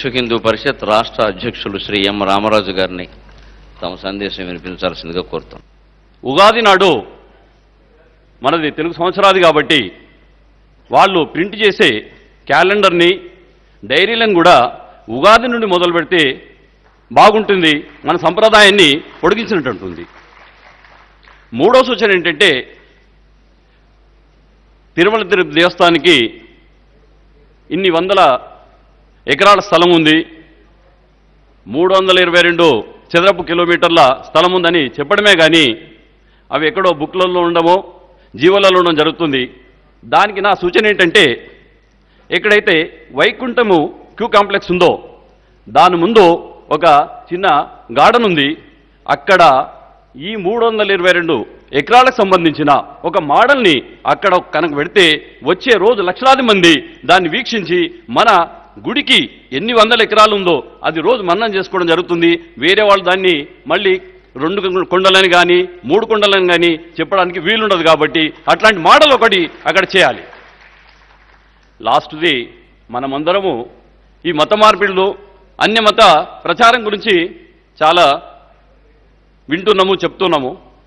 విశ్వ హిందూ పరిషత్ రాష్ట్ర అధ్యక్షులు శ్రీ ఎం రామరాజు గారిని తమ సందేశం వినిపించాల్సిందిగా కోరుతాం ఉగాది నాడు మనది తెలుగు సంవత్సరాది కాబట్టి వాళ్ళు ప్రింట్ చేసే క్యాలెండర్ని డైరీలను కూడా ఉగాది నుండి మొదలు పెడితే బాగుంటుంది మన సంప్రదాయాన్ని పొడిగించినట్టు ఉంటుంది మూడో సూచన ఏంటంటే తిరుమల తిరుపతి దేవస్థానానికి ఇన్ని వందల ఎకరాల స్థలం ఉంది మూడు వందల ఇరవై రెండు చదరపు కిలోమీటర్ల స్థలం ఉందని చెప్పడమే కానీ అవి ఎక్కడో బుక్లలో ఉండమో జీవోలలో ఉండడం జరుగుతుంది దానికి నా సూచన ఏంటంటే ఎక్కడైతే వైకుంఠము క్యూ కాంప్లెక్స్ ఉందో దాని ముందు ఒక చిన్న గార్డెన్ ఉంది అక్కడ ఈ మూడు వందల ఇరవై రెండు ఎకరాలకు సంబంధించిన ఒక మోడల్ని అక్కడ కనుక పెడితే వచ్చే రోజు లక్షలాది మంది దాన్ని వీక్షించి మన గుడికి ఎన్ని వందల ఎకరాలు ఉందో అది రోజు మన్నం చేసుకోవడం జరుగుతుంది వేరే వాళ్ళు దాన్ని మళ్ళీ రెండు కొండలని కానీ మూడు కొండలని కానీ చెప్పడానికి వీలుండదు కాబట్టి అట్లాంటి మోడల్ ఒకటి అక్కడ చేయాలి లాస్ట్ది మనమందరము ఈ మత మార్పిడులు అన్యమత ప్రచారం గురించి చాలా వింటున్నాము చెప్తున్నాము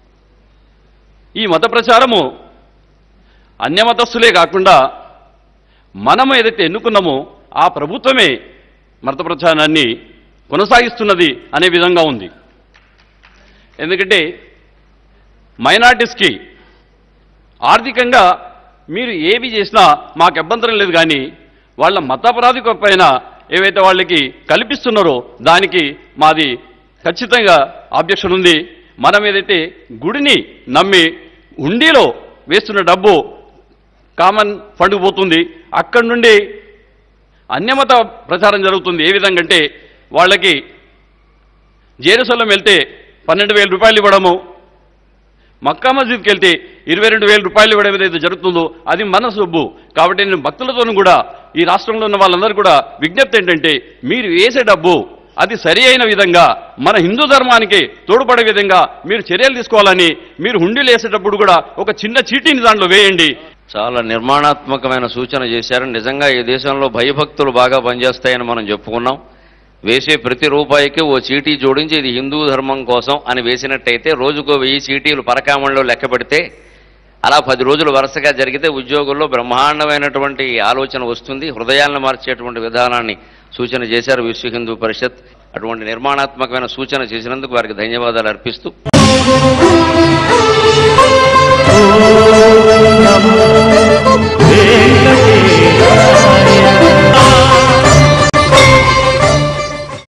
ఈ మత ప్రచారము అన్యమతస్థులే కాకుండా మనము ఏదైతే ఎన్నుకున్నామో ఆ ప్రభుత్వమే మత ప్రచారాన్ని కొనసాగిస్తున్నది అనే విధంగా ఉంది ఎందుకంటే మైనార్టీస్కి ఆర్థికంగా మీరు ఏవి చేసినా మాకు అభ్యంతరం లేదు కానీ వాళ్ళ మత ప్రాతిక పైన ఏవైతే వాళ్ళకి కల్పిస్తున్నారో దానికి మాది ఖచ్చితంగా ఆబ్జెక్షన్ ఉంది మనం ఏదైతే గుడిని నమ్మి హుండీలో వేస్తున్న డబ్బు కామన్ ఫండ్కు పోతుంది అక్కడి నుండి అన్యమత ప్రచారం జరుగుతుంది ఏ విధంగా అంటే వాళ్ళకి జేరుసలం వెళ్తే పన్నెండు వేల రూపాయలు ఇవ్వడము మక్కా మస్జిద్కి వెళ్తే ఇరవై రెండు వేల రూపాయలు ఇవ్వడం ఏదైతే జరుగుతుందో అది మన సొబ్బు కాబట్టి నేను భక్తులతోనూ కూడా ఈ రాష్ట్రంలో ఉన్న వాళ్ళందరూ కూడా విజ్ఞప్తి ఏంటంటే మీరు వేసే డబ్బు అది సరి అయిన విధంగా మన హిందూ ధర్మానికి తోడ్పడే విధంగా మీరు చర్యలు తీసుకోవాలని మీరు హుండీలు వేసేటప్పుడు కూడా ఒక చిన్న చీటీని దాంట్లో వేయండి చాలా నిర్మాణాత్మకమైన సూచన చేశారు నిజంగా ఈ దేశంలో భయభక్తులు బాగా పనిచేస్తాయని మనం చెప్పుకున్నాం వేసే ప్రతి రూపాయికి ఓ చీటీ జోడించి ఇది హిందూ ధర్మం కోసం అని వేసినట్టయితే రోజుకో వెయ్యి చీటీలు పరకామంలో లెక్క పెడితే అలా పది రోజులు వరుసగా జరిగితే ఉద్యోగుల్లో బ్రహ్మాండమైనటువంటి ఆలోచన వస్తుంది హృదయాలను మార్చేటువంటి విధానాన్ని సూచన చేశారు విశ్వ హిందూ పరిషత్ అటువంటి నిర్మాణాత్మకమైన సూచన చేసినందుకు వారికి ధన్యవాదాలు అర్పిస్తూ